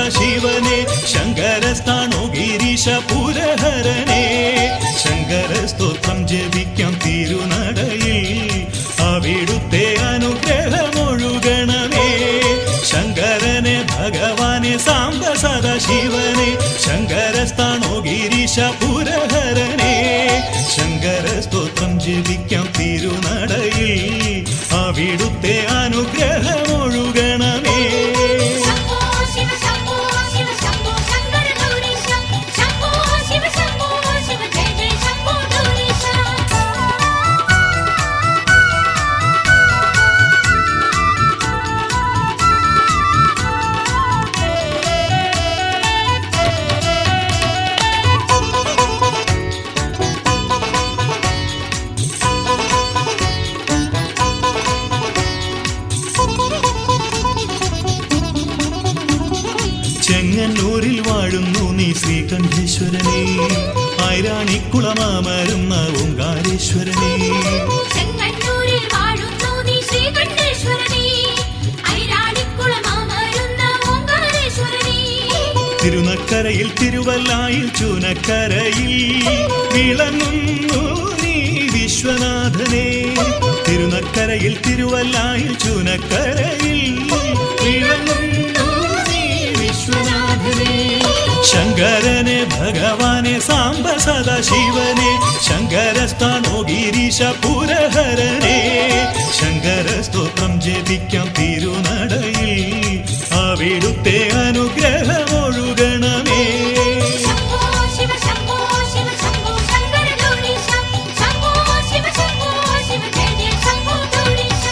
സദാശിവനെ ശങ്കരസ്ഥാണോ ഗിരീശ പുരഹരനെ ശങ്കര സ്തോത്രം ജപിക്കാം തിരുനടയിൽ അവിടുത്തെ അനുഗ്രഹമൊഴുകണമേ ശങ്കരനെ ഭഗവാനെ സാംബ സദാശിവനെ ശങ്കരസ്ഥാണോ ഗിരീശ പുരഹരനെ ശങ്കര സ്തോത്രം ജപിക്കാം തിരുനടയിൽ അവിടുത്തെ അനുഗ്രഹമൊഴുകണമേ ശംഭോ ശിവ ശംഭോ ശിവ ശംഭോ ശങ്കര ഗൗരീശ ശംഭോ ശിവ ശംഭോ ശിവ ജയ ജയ ശംഭോ ഗൗരീശ ചെങ്ങന്നൂരിൽ വാഴുന്നു നീ ശ്രീകണ്ഠേശ്വരനെ ഐരാണിക്കുളമാമരുന്ന ഓങ്കാരേശ്വരനെ ചെങ്ങന്നൂരിൽ വാഴുന്നു നീ ശ്രീകണ്ഠേശ്വരനേ ഐരാണിക്കുളമാമരുന്ന ഓങ്കാരേശ്വരനേ തിരുനക്കരയിൽ തിരുവല്ലായിൽ ചൂനക്കരയിൽ വിളങ്ങുന്നു നീ വിശ്വനാഥനെ തിരുനക്കരയിൽ തിരുവല്ലായിൽ ചൂനക്കരയിൽ വിളങ്ങുന്നു നീ വിശ്വനാഥനെ ശങ്കരനെ ഭഗവാനെ സാംബ സദാശിവനെ ശങ്കരസ്ഥാണോ ഗിരീശ പുരഹരനെ ശങ്കര സ്തോത്രം ജപിക്കാം തിരുനടയിൽ അവിടുത്തെ അനുഗ്രഹമൊഴുകണമേ ശംഭോ ശിവ ശംഭോ ശിവ ശംഭോ ശങ്കര ഗൗരീശ ശംഭോ ശിവ ശംഭോ ശിവ ജയ ജയ ശംഭോ ഗൗരീശ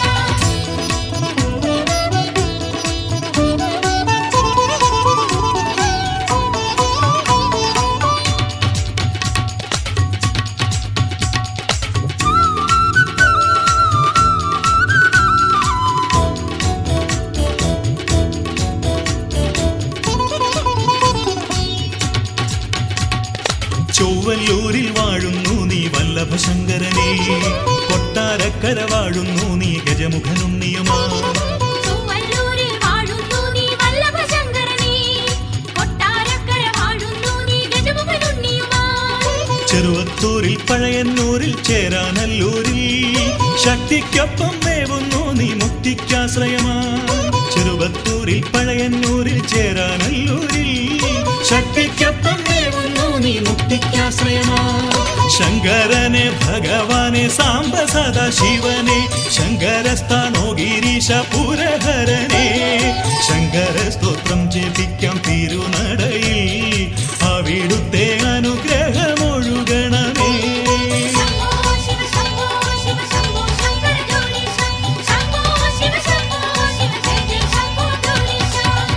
ചൊവ്വല്ലൂരിൽ വാഴുന്നു നീ വല്ലഭ ശങ്കരനെ കൊട്ടാരക്കര വാഴുന്നു നീ ഗജമുഖനുണ്ണിയുമാ ചൊവ്വല്ലൂരിൽ വാഴുന്നു നീ വല്ലഭശങ്കരനേ കൊട്ടാരക്കര വാഴുന്നു നീ ഗജമുഖനുണ്ണിയുമായി ചെറുവത്തൂരിൽ പഴയന്നൂരിൽ ചേരാനല്ലൂരിൽ ശക്തിക്കൊപ്പം വേവുന്നു നീ മുക്തിക്കാശ്രയമാ ചെറുവത്തൂരിൽ പഴയന്നൂരിൽ ചേരാനല്ലൂരിൽ ശക്തിക്കൊപ്പം വേവുന്നു നീ മുക്തിക്കാശ്രയമാ ശങ്കരനെ ഭഗവാനെ സാംബ സദാശിവനെ ശങ്കരസ്ഥാണോ ഗിരീശ പുരഹരനെ ശങ്കര സ്തോത്രം ജപിക്കാം തിരുനടയിൽ അവിടുത്തെ അനുഗ്രഹമൊഴുകണമേ ശംഭോ ശിവ ശംഭോ ശിവ ശംഭോ ശങ്കര ഗൗരീശ ശംഭോ ശിവ ശംഭോ ശിവ ജയ ജയ ശംഭോ ഗൗരീശ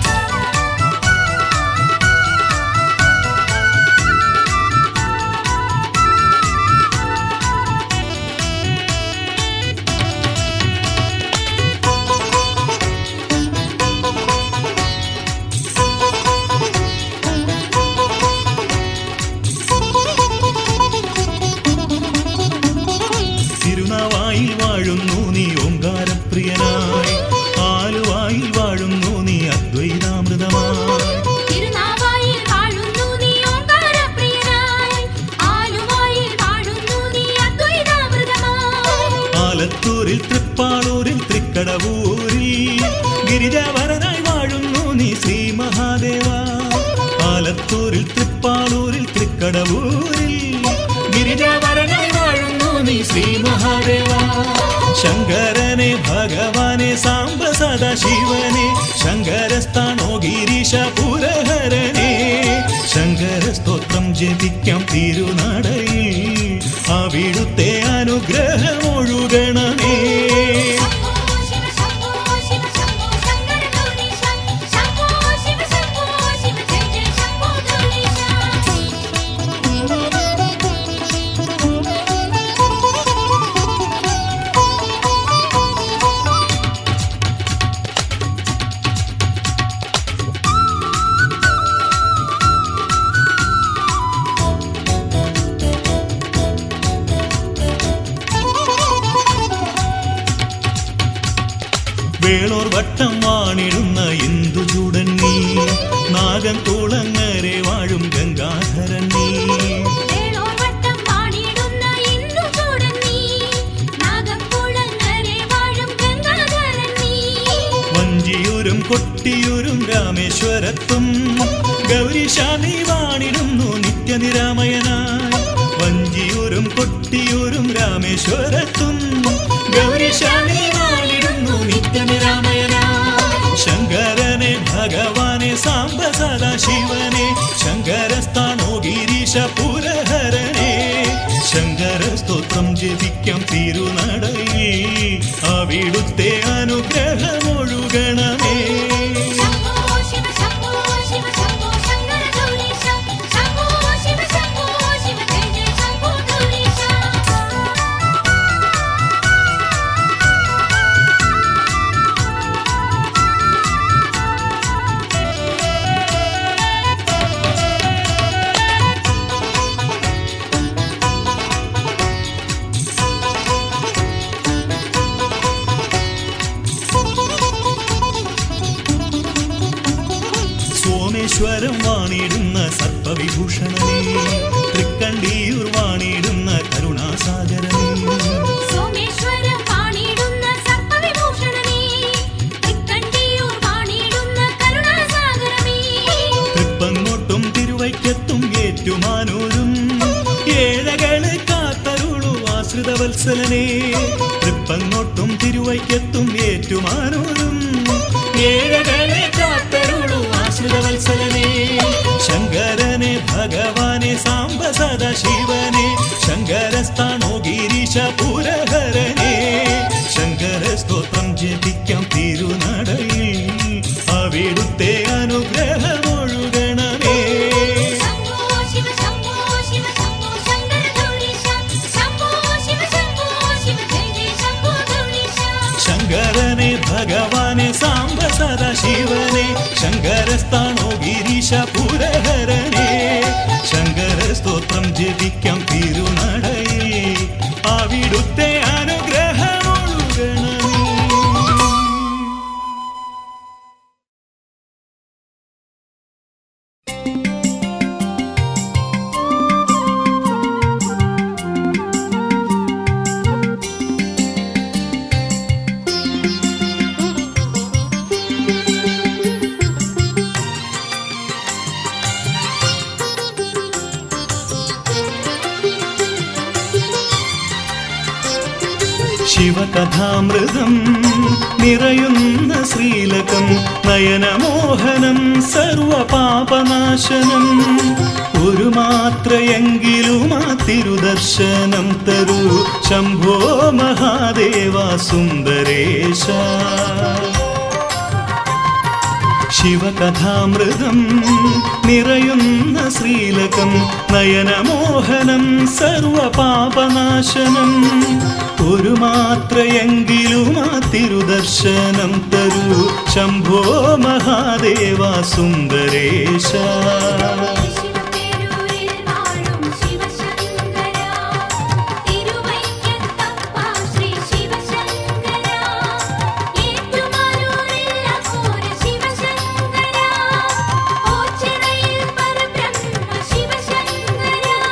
തിരുനാവായിൽ വാഴുന്നു നീ ഓങ്കാരപ്രിയനായി ആലുവായിൽ വാഴുന്നു നീ അദ്വൈതാമൃതമായി തിരുനാവായിൽ വാഴുന്നു നീ ഓങ്കാരപ്രിയനായി ആലുവായിൽ വാഴുന്നു നീ അദ്വൈതാമൃതമായി ആലത്തൂരിൽ തൃപ്പാളൂരിൽ തൃക്കടവൂരിൽ ഗിരിജാവരനായി വാഴുന്നു നീ ശ്രീ മഹാദേവ ആലത്തൂരിൽ തൃപ്പാളൂരിൽ തൃക്കടവൂരിൽ ഗിരിജാവരനായി വാഴുന്നു നീ ശ്രീ മഹാദേവ ശങ്കരനെ ഭഗവാനെ സാംബ സദാശിവനെ ശങ്കരസ്ഥാണോ ഗിരീശ പുരഹരനെ ശങ്കര സ്തോത്രം ജപിക്കാം തിരുനടയിൽ അവിടുത്തെ അനുഗ്രഹമൊഴുകണമേ ശംഭോ ശിവ ശംഭോ ശിവ ശംഭോ ശങ്കര ഗൗരീശ ശംഭോ ശിവ ശംഭോ ശിവ ജയ ജയ ശംഭോ ഗൗരീശ വേളോർ വട്ടം വാണിടുന്ന ഇന്ദുചൂടൻ നീ നാഗ നാഗംകുളങ്ങരെ വാഴും ഗംഗാധരൻ നീ വേളോർ വട്ടം പാടിയിടുന്ന ഇന്നു ചൂടൻ നീ നാഗക്കുളങ്ങരെ വാഴും ഗംഗാധരൻ നീ വഞ്ചിയൂരും കൊട്ടിയൂരും രാമേശ്വരത്തും ഗൗരിശാനി വാണിടുന്നു നിത്യനിരാമയനായി വഞ്ചിയൂരും കൊട്ടിയൂരും രാമേശ്വരത്തും ഗൗരിശാനി വാണിടുന്നു നിത്യനിരാമയനായി ശങ്കരനെ ഭഗവാനെ സാംബ സദാശിവനെ ശങ്കരസ്ഥാനോ ഗിരീശ പുരഹരനെ ശങ്കര സ്തോത്രം ജപിക്കാം തിരുനടയിൽ അവിടുത്തെ അനുഗ്രഹമൊഴുകണമേ ശംഭോ ശിവ ശംഭോ ശിവ ശംഭോ ശങ്കര ഗൗരീശ ശംഭോ ശിവ ശംഭോ ശിവ ജയ ജയ ശംഭോ ഗൗരീശ സോമേശ്വരം വാണിടുന്ന സർപ്പവിഭൂഷണനേ തൃക്കണ്ടിയൂർ വാണിടുന്ന കരുണാസാഗരനേ സോമേശ്വരം പാണിയിടുന്ന സർപ്പവിഭൂഷണനേ തൃക്കണ്ടിയൂർ പാണിയിടുന്ന കരുണാസാഗരമേ തൃപ്പങ്ങോട്ടും തിരുവൈക്കത്തും ഏറ്റുമാനൂരും ഏഴകളെ കാത്തരുളു ആശ്രിതവത്സലനേ തൃപ്പങ്ങോട്ടും തിരുവൈക്കത്തും ഏറ്റുമാനൂരും ഏഴകളെ കാത്തരുളു ആശ്രിതവത്സലനേ ശങ്കരനെ ഭഗവാനെ സാംബ സദാശിവനെ ശങ്കരസ്ഥാനോ ഗിരീശ പുരഹരനെ ശങ്കര സ്തോത്രം ജപിക്കാം തിരുനടയിൽ അവിടുത്തെ അനുഗ്രഹമൊഴുകണമേ ശംഭോ ശിവ ശംഭോ ശിവ ശംഭോ ശങ്കര ഗൗരീശ ശംഭോ ശിവ ശംഭോ ശിവ ജയ ജയ ശംഭോ ഗൗരീശ ശങ്കരനെ ഭഗവാനെ സാംബ സദാശിവനെ ശങ്കരസ്ഥാനോ ഗിരീശ പുരഹരനെ ശങ്കര സ്തോത്രം ജപിക്കാം തിരുനടയിൽ അവിടുത്തെ അനുഗ്രഹമൊഴുകണമേ ശിവകഥാമൃതം നിറയുന്ന ശ്രീലകം നയനമോഹനം സർവപാപനാശനം ഒരു മാത്രയെങ്കിലും ആ തിരുദർശനം തരൂ ശംഭോ മഹാദേവ സുന്ദരേശ ശിവകഥാമൃതം നിറയുന്ന ശ്രീലകം നയനമോഹനം സർവപാപനാശനം ഒരു മാത്രയെങ്കിലും ആ തിരുദർശനം തരൂ ശംഭോ മഹാദേവ സുന്ദരേശ ശിവപേരൂരിൽ വാഴും ശിവശങ്കര തിരുവൈക്കത്തപ്പ ശ്രീ ശിവശങ്കര ഏറ്റുമാനൂരിൽ അഘോര ശിവശങ്കര ഓച്ചിറയിൽ പരബ്രഹ്മ ശിവശങ്കര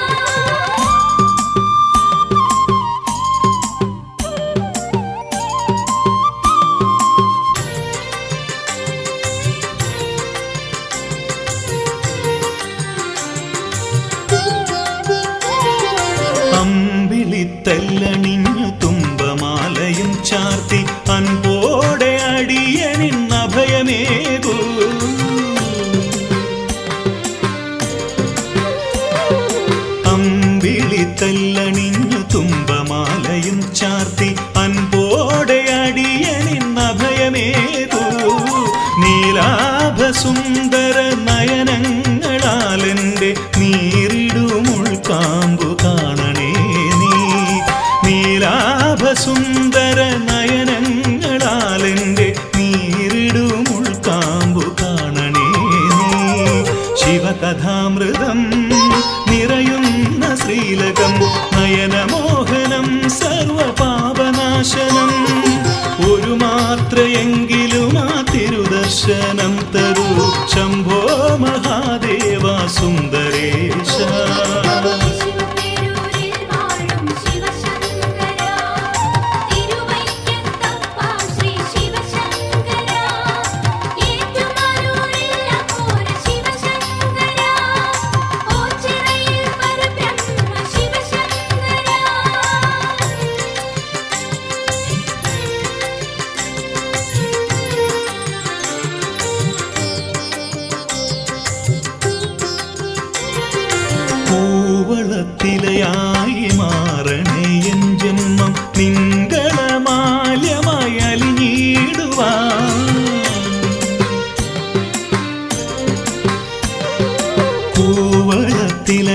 അമ്പിളിത്തല്ലണിഞ്ഞു തുമ്പമാലയും ചാർത്തി അൻപോടെ അടിയനിന്നഭയമേകൂ അമ്പിളിത്തല്ലണിഞ്ഞു തുമ്പമാലയും ചാർത്തി അൻപോടെ അടിയനിന്നഭയമേകൂ നീലാഭസുന്ദര നയനങ്ങളാലെന്റെ നീറിടുമുൾക്കാമ്പു കാണണേ നീ നീലാഭസുന്ദര നയനങ്ങളാലെന്റെ നീറിടുമുൾക്കാമ്പു കാണണേ നീ ശിവകഥാമൃതം നിറയുന്ന ശ്രീലകം നയനമോഹനം സർവപാപനാശനം ഒരു മാത്രയെങ്കിലും ആ തിരുദർശനം തരൂ ശംഭോ മഹാദേവ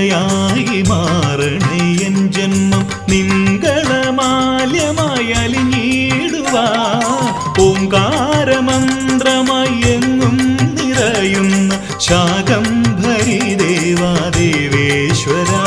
തുണയായി മാറണേ എൻ ജന്മം നിങ്കളമാല്യമായി അലിഞ്ഞിടുവാ ഓങ്കാരമന്ത്രമായി എങ്ങും നിറയുന്ന ശാകംഭരി ദേവാദേവേശ്വര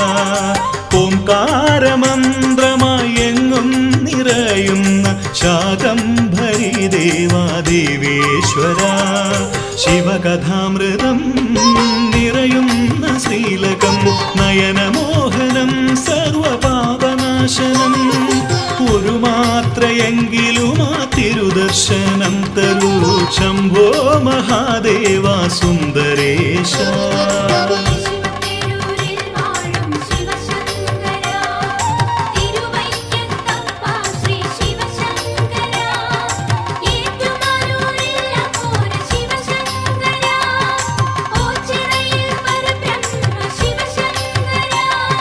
ഓംകാരമന്ത്രമായി എങ്ങും നിറയുന്ന ശാകംഭരി ദേവാദേവേശ്വര ശിവകഥാമൃതം നിറയുന്ന ശ്രീലകം നയനമോഹനം സർവപാപനാശനം ഒരു മാത്രയെങ്കിലും ആ തിരുദർശനം തരൂ ശംഭോ മഹാദേവ സുന്ദരേശ ശിവപേരൂരിൽ വാഴും ശിവശങ്കര തിരുവൈക്കത്തപ്പ ശ്രീ ശിവശങ്കര ഏറ്റുമാനൂരിൽ അഘോര ശിവശങ്കര ഓച്ചിറയിൽ പരബ്രഹ്മ ശിവശങ്കര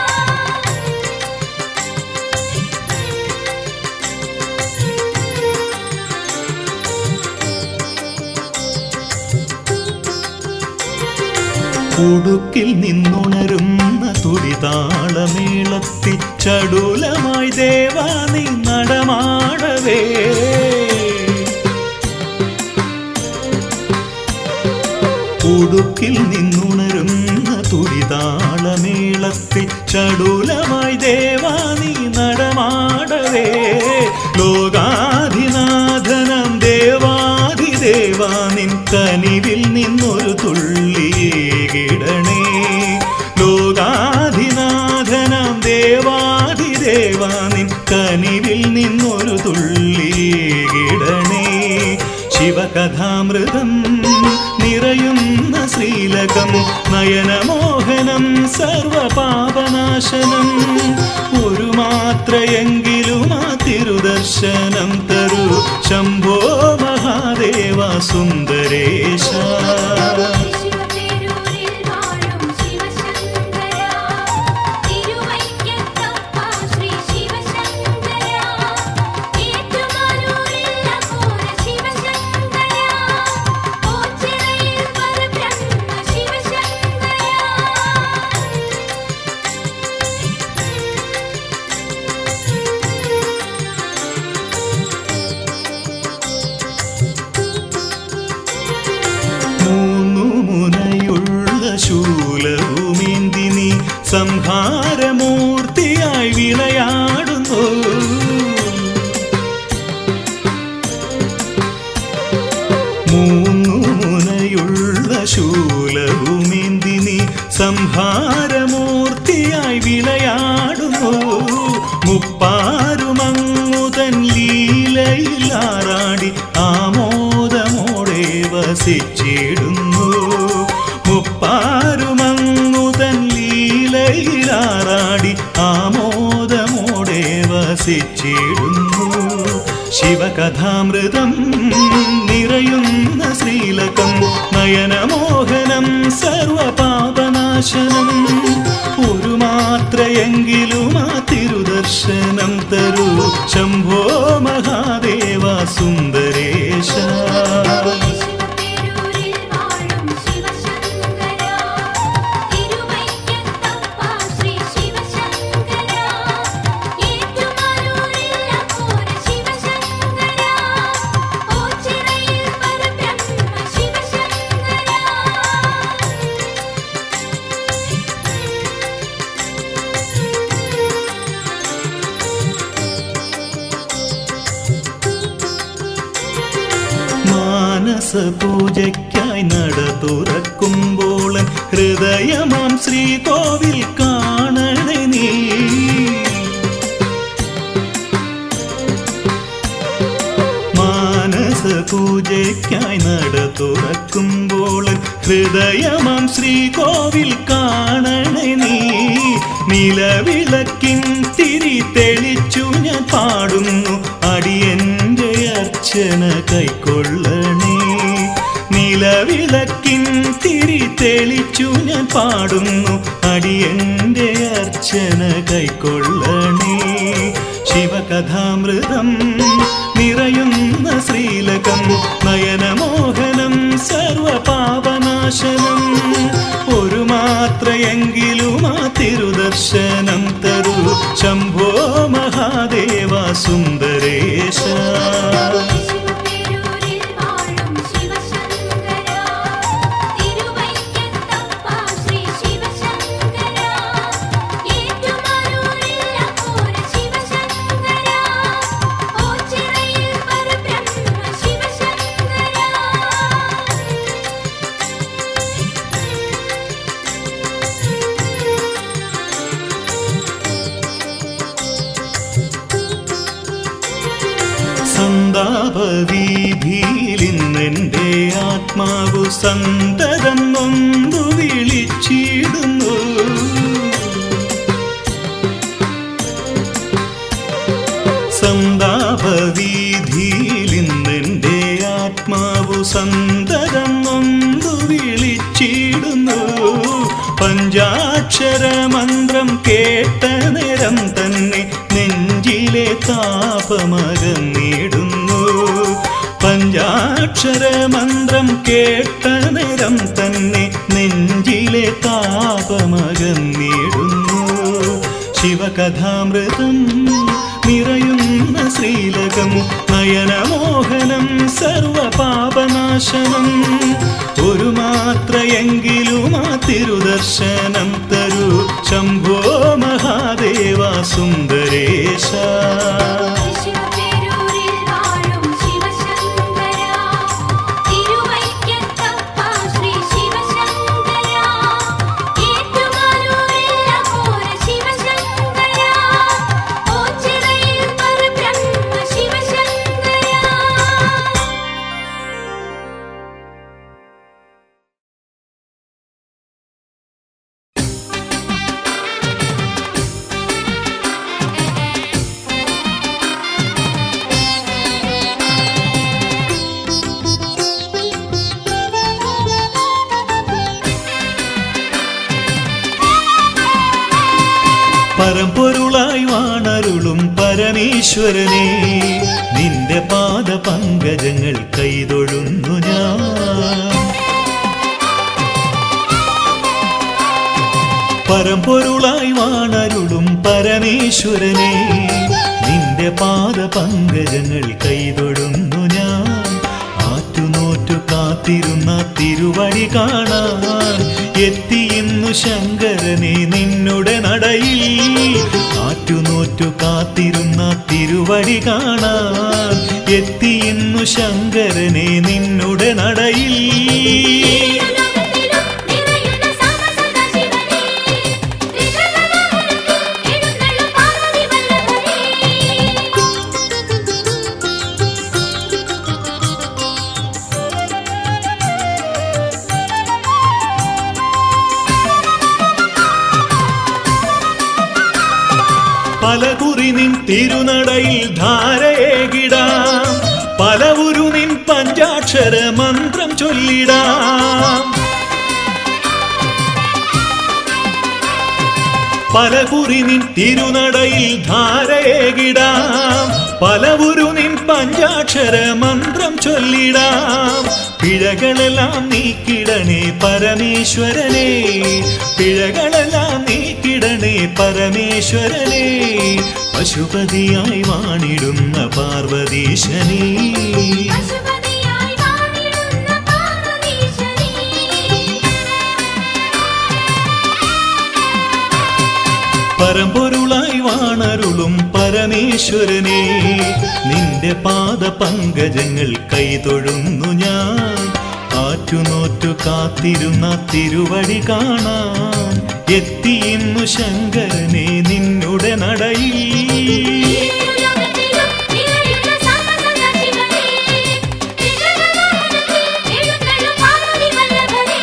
ഉടുക്കിൽ നിന്നുണരുന്ന തുടിതാളമേളത്തി ചടുലമായി ദേവാ നീ നടമാടവേ ഉടുക്കിൽ നിന്നുണരുന്ന തുടിതാളമേളത്തി ചടുലമായി ദേവാ നീ നടമാടവേ ലോകാധിനാഥനം ദേവാധിദേവാ നിൻ കനിവിൽ നിന്നൊരു തുള്ളിയേകിടണേ ലോകാധിനാഥനം ദേവാധിദേവാ നിൻ കനിവിൽ നിന്നൊരു തുള്ളിയേകിടണേ ശിവകഥാമൃതം നിറയുന്ന ശ്രീലകം നയനമോഹനം സർവപാപനാശനം ഒരു മാത്രയെങ്കിലും ആ തിരുദർശനം തരൂ ശംഭോ മഹാദേവ സുന്ദരേശ ശിവപേരൂരിൽ വാഴും ശിവശങ്കര തിരുവൈക്കത്തപ്പ ശ്രീ ശിവശങ്കര ഏറ്റുമാനൂരിൽ അഘോര ശിവശങ്കര ഓച്ചിറയിൽ പരബ്രഹ്മ ശിവശങ്കര മൂന്നു മുനയുള്ള ശൂലവുമേന്തി നീ സംഹാരമൂർത്തിയായി വിളയാടുന്നു മൂന്നു മുനയുള്ള ശൂലവുമേന്തി നീ സംഹാരമൂർത്തിയായി വിളയാടുന്നു മുപ്പാരുമങ്ങുതൻ ലീലയിലാറാടി ആമോദമോടെ വസിച്ചിടുന്നു മുപ്പാരുമങ്ങുതൻ ലീലയിലാറാടി ആമോദമോടെ വസിച്ചിടുന്നു ശിവകഥാമൃതം നിറയുന്ന ശ്രീലകം നയനമോഹനം സർവപാപനാശനം ഒരു മാത്രയെങ്കിലും ആ തിരുദർശനം തരൂ ശംഭോ മഹാദേവ സുന്ദരേശ ശിവപേരൂരിൽ വാഴും ശിവശങ്കര തിരുവൈക്കത്തപ്പ ശ്രീ ശിവശങ്കര ഏറ്റുമാനൂരിൽ അഘോര ശിവശങ്കര ഓച്ചിറയിൽ പരബ്രഹ്മ ശിവശങ്കര മാനസ പൂജയ്ക്കായി നട തുറക്കുമ്പോൾ ഹൃദയമാം ശ്രീകോവിൽ കാണണേ നീ മാനസ പൂജയ്ക്കായി നട തുറക്കുമ്പോൾ ഹൃദയമാം ശ്രീകോവിൽ കാണണേ നീ നിലവിളക്കിൻ തിരി തെളിച്ചു ഞാൻ പാടുന്നു അടിയന്റെ അർച്ചന കൈക്കൊള്ളണേ നിലവിളക്കിൻ തിരി തെളിച്ചു ഞാൻ പാടുന്നു അടിയന്റെ അർച്ചന കൈക്കൊള്ളണേ ശിവകഥാമൃതം നിറയുന്ന ശ്രീലകം നയനമോഹനം സർവപാപനാശനം ഒരു മാത്ര മാത്രയെങ്കിലും ആ തിരുദർശനം തരൂ ശംഭോ മഹാദേവ സുന്ദരേശ ശിവപേരൂരിൽ വാഴും ശിവശങ്കരാ തിരുവൈക്കത്തപ്പ ശ്രീ ശിവശങ്കരാ ഏറ്റുമാനൂരിൽ അഘോര ശിവശങ്കരാ ഓച്ചിറയിൽ പരബ്രഹ്മ ശിവശങ്കരാ സന്താപവീതിയിലിന്നെൻ്റെ ആത്മാവു സന്തതം നൊന്തു വിളിച്ചിടുന്നു സന്താപവീതിയിലിന്നെൻ്റെ ആത്മാവു സന്തതം നൊന്തു വിളിച്ചിടുന്നു പഞ്ചാക്ഷര മന്ത്രം കേട്ട നേരം തന്നെ നെഞ്ചിലെ താപമകന്നിടുന്നു പഞ്ചാക്ഷര മന്ത്രം കേട്ട നേരം തന്നെ നെഞ്ചിലെ താപമകന്നിടുന്നു ശിവകഥാമൃതം നിറയുന്ന ശ്രീലകം നയനമോഹനം സർവപാപനാശനം ഒരു മാത്രയെങ്കിലും ആ തിരുദർശനം തരൂ ശംഭോ മഹാദേവ സുന്ദരേശ ശിവപേരൂരിൽ വാഴും ശിവശങ്കരാ തിരുവൈക്കത്തപ്പ ശ്രീ ശിവശങ്കരാ ഏറ്റുമാനൂരിൽ അഘോര ശിവശങ്കരാ ഓച്ചിറയിൽ പരബ്രഹ്മ ശിവശങ്കരാ പരമ്പൊരുളായി വാണരുളും പരമേശ്വരനെ നിന്റെ പാദ പങ്കജങ്ങൾ കൈതൊഴുന്നു ഞാൻ പരമ്പൊരുളായി വാണരുളും പരമേശ്വരനെ നിന്റെ പാദ പങ്കജങ്ങൾ കൈതൊഴുന്നു ഞാൻ ആറ്റുനോറ്റു കാത്തിരുന്ന തിരുവഴി കാണാൻ എത്തിയിന്നു ശങ്കരനെ നിന്നുടെ നടയിൽ ആറ്റുനോറ്റു കാത്തിരുന്ന തിരുവഴി കാണാൻ എത്തിയിന്നു ശങ്കരനെ നിന്നുടെ നടയിൽ ലോകത്തിലും നിറയുന്ന സാമസദാശിവനേ ത്രിശങ്കരാമൂർത്തി എഴുന്നള്ളും പാർവതി വല്ലഭനേ പലകുറി നിൻ തിരുനടയിൽ ധാരയേകിടാം പലവുരു നിൻ പഞ്ചാക്ഷര മന്ത്രം ചൊല്ലിടാം പലകുറി നിൻ തിരുനടയിൽ ധാരയേകിടാം പലവുരു നിൻ പഞ്ചാക്ഷര മന്ത്രം ചൊല്ലിടാം പിഴകളെല്ലാം നീക്കിടണേ പരമേശ്വരനെ പിഴകളെല്ലാം നീക്കിടണേ പരമേശ്വരനെ പശുപതിയായി വാണിടുന്ന പാർവതീശനേ പശുപതിയായി വാണിടുന്ന പാർവതീശനേ പരമ്പൊരുളായി വാണരുളും പരമേശ്വരനെ നിന്റെ പാദ പങ്കജങ്ങൾ കൈതൊഴുന്നു ഞാൻ ആറ്റുനോറ്റു കാത്തിരുന്ന തിരുവടി കാണാൻ എത്തിയിന്നു ശങ്കരനെ നിന്നുടെ നടയിൽ ലോകത്തിലും നിറയുന്ന സാമസദാശിവനേ ത്രിശങ്കരാമൂർത്തി എഴുന്നള്ളും പാർവതി വല്ലഭനേ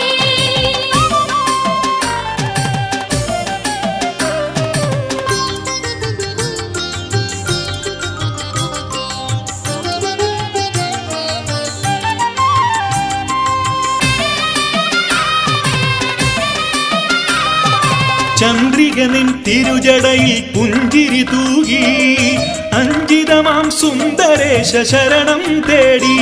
ചന്ദ്രികനിൻ തിരുജടയിൽ പുഞ്ചിരി തൂകി അഞ്ചിതമാം സുന്ദരേശ ശരണം തേടി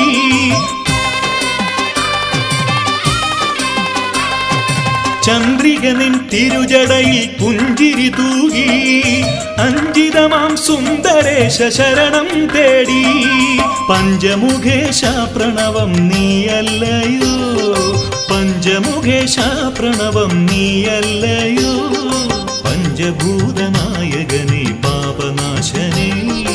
ചന്ദ്രിക നിൻ തിരുജടയിൽ പുഞ്ചിരി തൂകി അഞ്ചിതമാം സുന്ദരേശ ശരണം തേടി പഞ്ചമുഖേശ പ്രണവം നീയല്ലയോ പഞ്ചമുഖേശ പ്രണവം നീയല്ലയോ പഞ്ചഭൂതനായകനെ പാപനാശനേ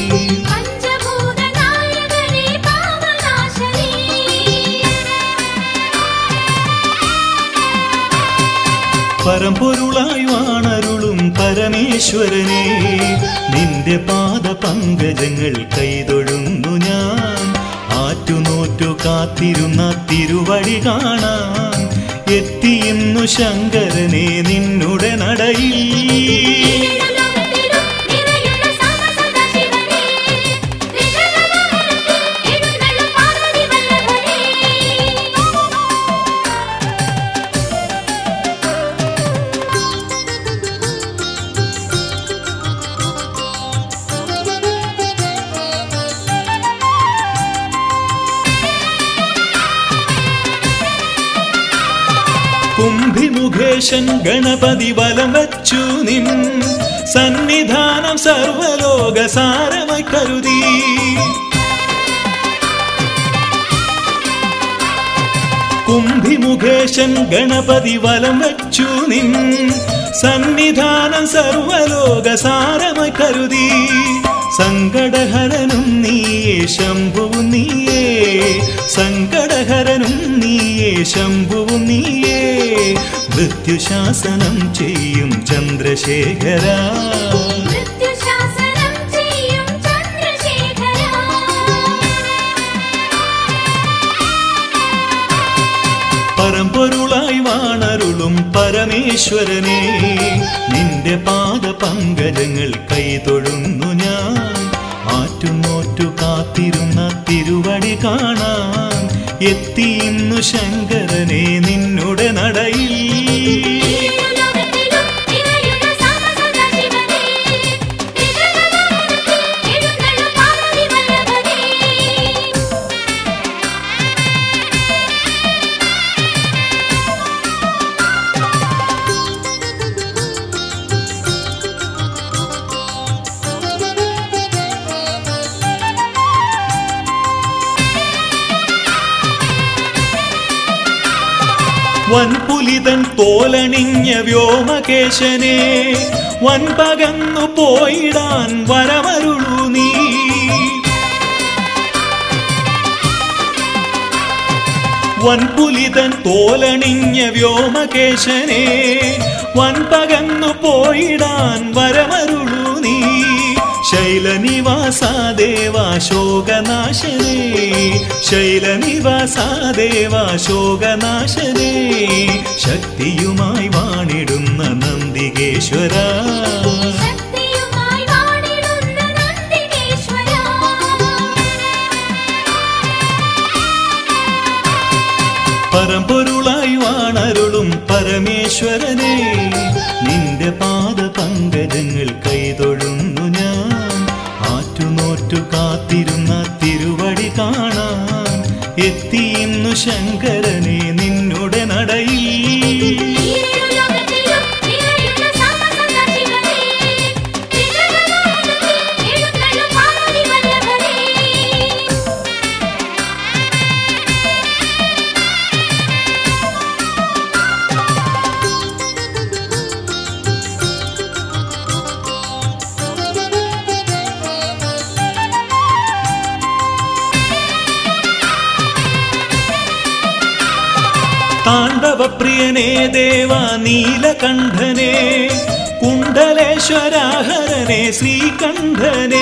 പഞ്ചഭൂതനായകനേ പാവനാശനേ പരമ്പൊരുളായി വാണരുളും പരമേശ്വരനെ നിന്റെ പാദ പങ്കജങ്ങൾ കൈതൊഴുന്നു ഞാൻ ആറ്റുനോറ്റു കാത്തിരുന്ന തിരുവടി കാണാൻ എത്തിയുന്നു ശങ്കരനെ നിന്നുടെ നടയിൽ ലോകത്തിലും നിറയുന്ന സാമസദാശിവനേ ത്രിജഗമനത്തിൽ എഴുന്നള്ളും പാർവതി വല്ലഭനേ കുംഭിമുഖേശൻ ഗണപതി വലം വച്ചു നിൻ സന്നിധാനം സർവലോക സാരമായി കരുതി കുംഭിമുഖേശൻ ഗണപതി വലം വച്ചു നിൻ സന്നിധാനം സർവലോക സാരമായി കരുതി സങ്കടഹരനും നീയേ ശംഭുവും നീയേ സങ്കടഹരനും നീയേ ശംഭുവും നീയേ മൃത്യുശാസനം ചെയ്യും ചന്ദ്രശേഖര മൃത്യുശാസനം ചെയ്യും ചന്ദ്രശേഖരാ പരമ്പൊരുളായി വാണരുളും പരമേശ്വരനെ നിന്റെ പാദ പങ്കജങ്ങൾ കൈതൊഴുന്നു ഞാൻ ആറ്റുനോറ്റു കാത്തിരുന്ന തിരുവടി കാണാൻ എത്തിയിന്നു ശങ്കരനെ നിന്നുടെ നടയിൽ ലോകത്തിലും നിറയുന്ന സാമസദാശിവനേ ത്രിജഗമനത്തിൽ എഴുന്നള്ളും പാർവതി വല്ലഭനേ വൻപുലിതൻ തോലണിഞ്ഞ വ്യോമകേശനെ വൻപകന്നു പോയിടാൻ വരമരുളു നീ വൻപുലിതൻ തോലണിഞ്ഞ വ്യോമകേശനെ വൻപകന്നു പോയിടാൻ വരമരുളു നീ ശൈലനിവാസാദേവാ ശോകനാശനേ ശൈലനിവാസാദേവാ ശോകനാശനേ ശക്തിയുമായി വാണിടുന്ന നന്ദികേശ്വര ശക്തിയുമായി വാണിടുന്ന നന്ദികേശ്വരാ പരമ്പൊരുളായി വാണരുളും പരമേശ്വരനെ നിന്റെ പാദ പങ്കജങ്ങൾ കൈതൊഴുന്നു ഞാൻ ആറ്റുനോറ്റു കാത്തിരുന്ന തിരുവടി കാണാൻ എത്തിയിന്നു ശങ്കരനെ നിന്നുടെ നടയിൽ ലോകത്തിലും നിറയുന്ന സാമസദാശിവനേ ത്രിജഗമനത്തിൽ എഴുന്നള്ളും പാർവതി വല്ലഭനേ താണ്ഡവപ്രിയനേ ദേവ നീലകണ്ഠനെ കുണ്ടലേശ്വരാഹരനെ ശ്രീകണ്ഠനെ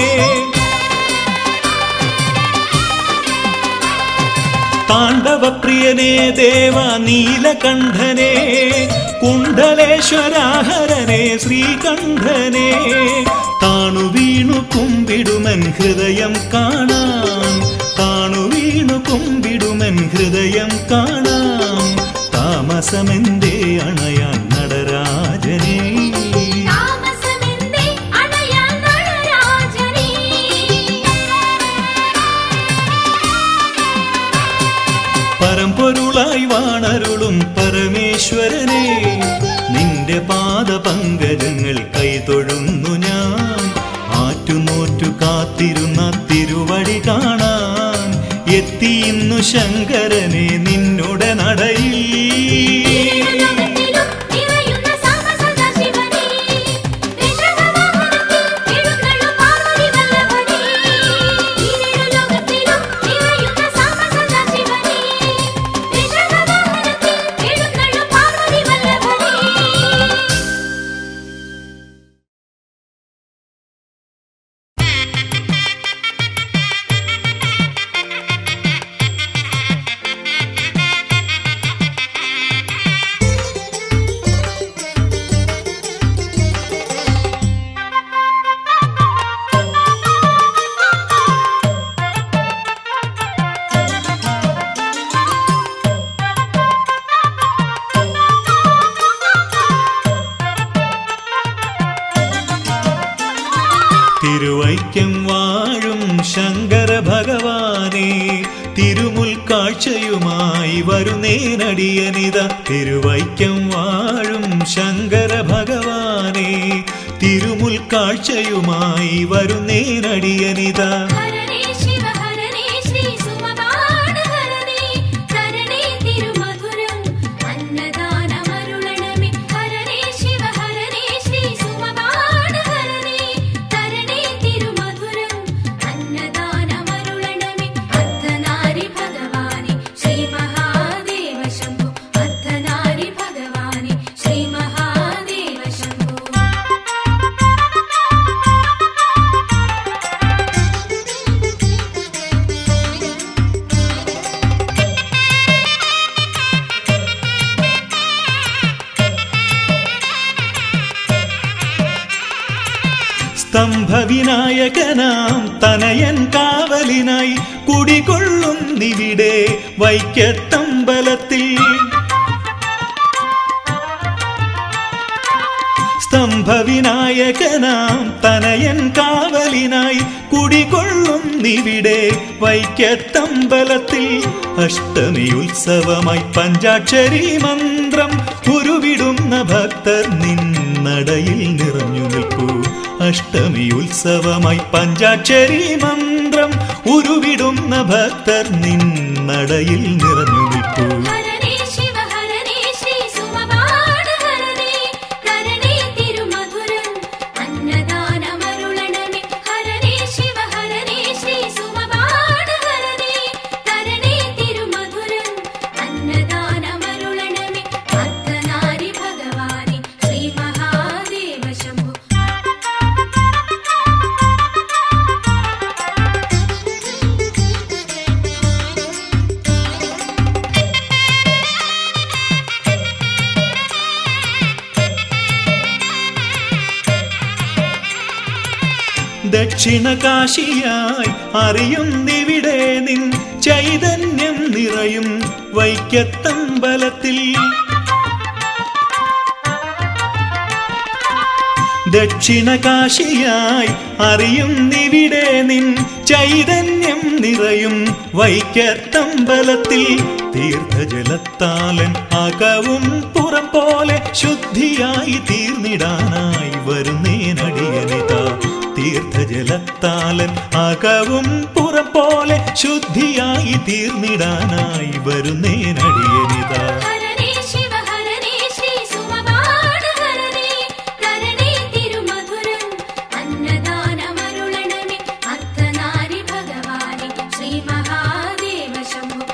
താണ്ഡവപ്രിയനേ ദേവ നീലകണ്ഠനെ കുണ്ടലേശ്വരാഹരനെ ശ്രീകണ്ഠനെ താണു വീണു കുമ്പിടുമൻ ഹൃദയം കാണാൻ താണു വീണു കുമ്പിടുമൻ ഹൃദയം കാണാൻ താമസമെന്തേ അണയാൻ നടരാജനേ താമസമെന്തേ അണയാൻ നടരാജനേ പരമ്പൊരുളായി വാണരുളും പരമേശ്വരനെ പങ്കജങ്ങൾ കൈതൊഴുന്നു ഞാൻ ആറ്റുനോറ്റു കാത്തിരുന്ന തിരുവടി കാണാൻ എത്തിയിന്നു ശങ്കരനെ നിന്നുടെ നടയിൽ ലോകത്തിലും നിറയുന്ന സാമസദാശിവനേ ഋഷഭവാഹനത്തിൽ എഴുന്നള്ളും പാർവതി വല്ലഭനേ ഈരേഴു ലോകത്തിലും നിറയുന്ന സാമസദാശിവനേ ഋഷഭവാഹനത്തിൽ എഴുന്നള്ളും പാർവതി വല്ലഭനേ തിരുവൈക്കം വാഴും ശങ്കര ഭഗവാനെ തിരുമുൽ കാഴ്ചയുമായി വരുന്നേനടിയനിത തിരുവൈക്കം വാഴും ശങ്കര ഭഗവാനെ തിരുമുൽ കാഴ്ചയുമായി വരുന്നേനടിയനിത ഹരനേ ശിവ ഹരനേ ശ്രീ സുമപാന ഹരനേ ഹരനേ തിരുമധുരം അന്നദാനമരുളണമേ ഹരനേ ശിവ ഹരനേ ശ്രീ സുമപാന ഹരനേ ഹരനേ തിരുമധുരം അന്നദാനമരുളണമേ അർദ്ധനാരി ഭഗവാനെ ശ്രീ മഹാദേവ ശംഭോ അർദ്ധനാരി ഭഗവാനെ ശ്രീ മഹാദേവ ശംഭോ സ്തംഭവിനായകനാം തനയൻ കാവലിനായി കുടികൊള്ളും നിവിടെ വൈക്കത്തമ്പലത്തിൽ സ്തംഭവിനായകനാം തനയൻ കാവലിനായി കുടികൊള്ളും നിവിടെ വൈക്കത്തമ്പലത്തിൽ അഷ്ടമി ഉത്സവമായി പഞ്ചാക്ഷരി മന്ത്രം ഉരുവിടുന്ന ഭക്തർ നിന്നടയിൽ നിറഞ്ഞു നിൽക്കൂ അഷ്ടമി ഉത്സവമായി പഞ്ചാക്ഷരി മന്ത്രം ഉരുവിടുന്ന ഭക്തർ നിന്നടയിൽ നിറഞ്ഞു നിൽക്കൂ ഹരനേ ശിവ ഹരനേ ശ്രീ സുമപാന ഹരനേ ഹരനേ തിരുമധുരം അന്നദാനമരുളണമേ ഹരനേ ശിവ ഹരനേ ശ്രീ സുമപാന ഹരനേ ഹരനേ തിരുമധുരം അന്നദാനമരുളണമേ അർദ്ധനാരി ഭഗവാനെ ശ്രീ മഹാദേവ ശംഭോ ദക്ഷിണ കാശിയായി അറിയുന്നിവിടെ നിൻ ചൈതന്യം നിറയും വൈക്കത്തമ്പലത്തിൽ ദക്ഷിണ കാശിയായി അറിയുന്നിവിടെ നിൻ ചൈതന്യം നിറയും വൈക്കത്തമ്പലത്തിൽ തീർത്ഥജലത്താലൻ അകവും പുറം പോലെ ശുദ്ധിയായി തീർന്നിടാനായി വരുന്നേനടിയനിത തീർത്ഥജലത്താലൻ അകവും പുറം പോലെ ശുദ്ധിയായി തീർന്നിടാനായി വരുന്നേനടിയനിത ഹരനേ ശിവ ഹരനേ ശ്രീ സുമപാന ഹരനേ ഹരനേ തിരുമധുരം അന്നദാനമരുളണമേ അർദ്ധനാരി ഭഗവാനെ ശ്രീ മഹാദേവ ശംഭോ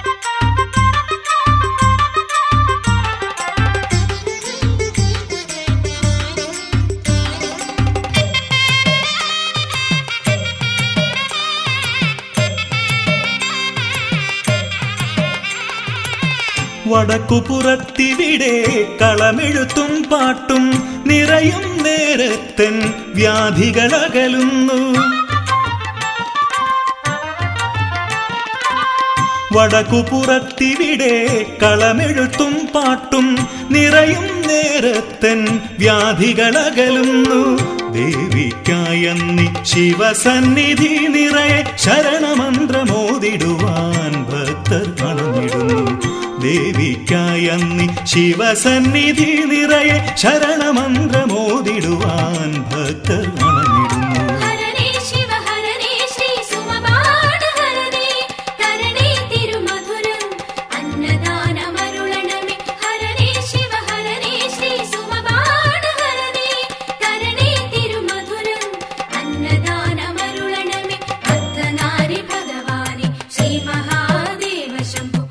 വടക്കുപുറത്തിവിടെ കളമെഴുത്തും പാട്ടും നിറയും നേരത്തൻ വ്യാധികളകലുന്നു വടക്കുപുറത്തിവിടെ കളമെഴുത്തും പാട്ടും നിറയും നേരത്തൻ വ്യാധികളകലുന്നു ദേവിക്കായന്നി ശിവസന്നിധി നിറയെ ശരണമന്ത്രമോദിടുവാൻ ഭക്തർ അണഞ്ഞിടുന്നു ദേവിക്കായി സമയന്നി ശിവസന്നിധി നിറയെ ശരണമന്ത്രമോദിടുവാൻ ഭക്തർ അണഞ്ഞിടുന്നു ഹരനേ ശിവ ഹരനേ ശ്രീ സുമപാണ ഹരനേ കരണേ തിരുമധുരം അന്നദാനമരുളണമേ ഹരനേ ശിവ ഹരനേ ശ്രീ സുമപാണ ഹരനേ കരണേ തിരുമധുരം അന്നദാനമരുളണമേ അർദ്ധനാരി ഭഗവാനെ ശ്രീ മഹാദേവ ശംഭോ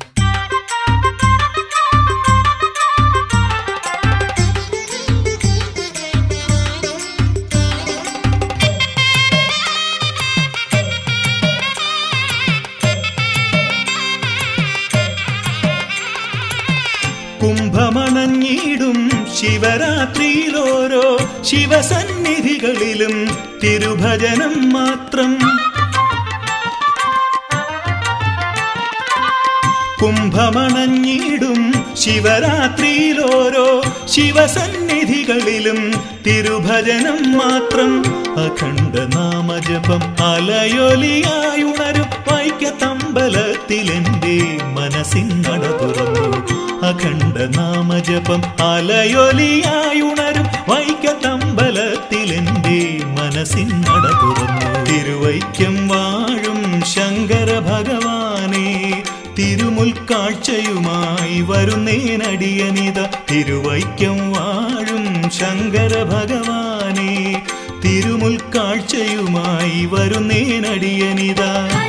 കുംഭമണഞ്ഞിടും ശിവരാത്രിയിലോരോ ശിവസന്നിധികളിലും തിരുഭജനം മാത്രം കുംഭമണഞ്ഞിടും ശിവരാത്രിയിലോരോ ശിവസന്നിധികളിലും തിരുഭജനം മാത്രം അഖണ്ഡ നാമജപം അലയൊലിയായുണരും വൈക്കത്തമ്പലത്തിലെന്റെ മനസ്സിൻ നട തുറന്നു അഖണ്ഡ നാമജപം അലയൊലിയായുണരും വൈക്കത്തമ്പലത്തിലെന്റെ മനസ്സിൻ നട തുറന്നു തിരുവൈക്കം വാഴും ശങ്കര ഭഗവാനെ തിരുമുൽക്കാഴ്ചയുമായി വരുന്നേനടിയനിത തിരുവൈക്കം വാഴും ശങ്കര ഭഗവാനെ തിരുമുൽക്കാഴ്ചയുമായി വരുന്നേനടിയനിത